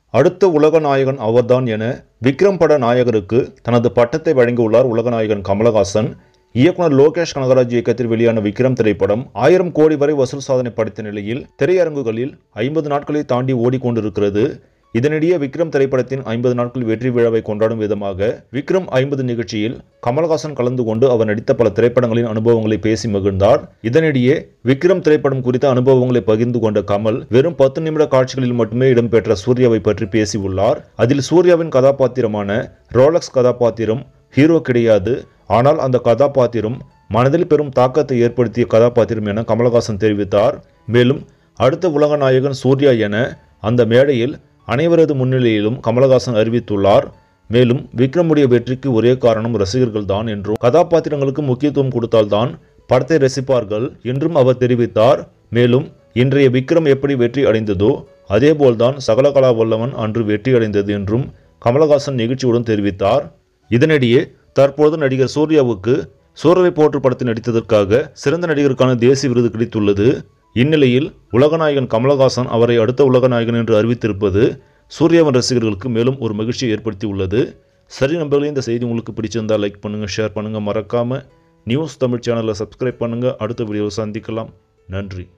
அடுத்த உலக நாயகன் அவர்தான் என விக்ரம் பட நாயகருக்கு தனது பட்டத்தை வழங்கியுள்ளார் உலகநாயகன் கமலஹாசன் இயக்குனர் லோகேஷ் கனகராஜ் இயக்கத்தில் வெளியான விக்ரம் திரைப்படம் ஆயிரம் கோடி வரை வசூல் சாதனை படைத்த நிலையில் திரையரங்குகளில் ஐம்பது நாட்களை தாண்டி ஓடிக்கொண்டிருக்கிறது இதனிடையே விக்ரம் திரைப்படத்தின் ஐம்பது நாட்கள் வெற்றி விழாவை கொண்டாடும் விதமாக விக்ரம் ஐம்பது நிகழ்ச்சியில் கமல்ஹாசன் கலந்து கொண்டு அவர் நடித்த பல திரைப்படங்களின் அனுபவங்களை பேசி மகிழ்ந்தார் இதனிடையே விக்ரம் திரைப்படம் குறித்த அனுபவங்களை பகிர்ந்து கொண்ட கமல் வெறும் பத்து நிமிட காட்சிகளில் மட்டுமே இடம்பெற்ற சூர்யாவை பற்றி பேசியுள்ளார் அதில் சூர்யாவின் கதாபாத்திரமான ரோலக்ஸ் கதாபாத்திரம் ஹீரோ கிடையாது ஆனால் அந்த கதாபாத்திரம் மனதில் பெரும் தாக்கத்தை ஏற்படுத்திய கதாபாத்திரம் என கமலஹாசன் தெரிவித்தார் மேலும் அடுத்த உலக நாயகன் சூர்யா என அந்த மேடையில் அனைவரது முன்னிலையிலும் கமலஹாசன் அறிவித்துள்ளார் மேலும் விக்ரமுடைய வெற்றிக்கு ஒரே காரணம் ரசிகர்கள் தான் என்றும் கதாபாத்திரங்களுக்கு முக்கியத்துவம் கொடுத்தால்தான் படத்தை ரசிப்பார்கள் என்றும் அவர் தெரிவித்தார் மேலும் இன்றைய விக்ரம் எப்படி வெற்றி அடைந்ததோ அதேபோல்தான் சகலகலா வல்லவன் அன்று வெற்றி அடைந்தது என்றும் கமலஹாசன் நிகழ்ச்சியுடன் தெரிவித்தார் இதனிடையே தற்பொழுது நடிகர் சூர்யாவுக்கு சூரரை போற்று படத்தில் நடித்ததற்காக சிறந்த நடிகருக்கான தேசிய விருது கிடைத்துள்ளது இந்நிலையில் உலகநாயகன் கமலஹாசன் அவரை அடுத்த உலகநாயகன் என்று அறிவித்திருப்பது சூர்யாவின் ரசிகர்களுக்கு மேலும் ஒரு மகிழ்ச்சியை ஏற்படுத்தியுள்ளது சரி நண்பர்களே இந்த செய்தி உங்களுக்கு பிடிச்சிருந்தால் லைக் பண்ணுங்கள் ஷேர் பண்ணுங்கள் மறக்காமல் நியூஸ் தமிழ் சேனலை சப்ஸ்கிரைப் பண்ணுங்கள் அடுத்த வீடியோவில் சந்திக்கலாம் நன்றி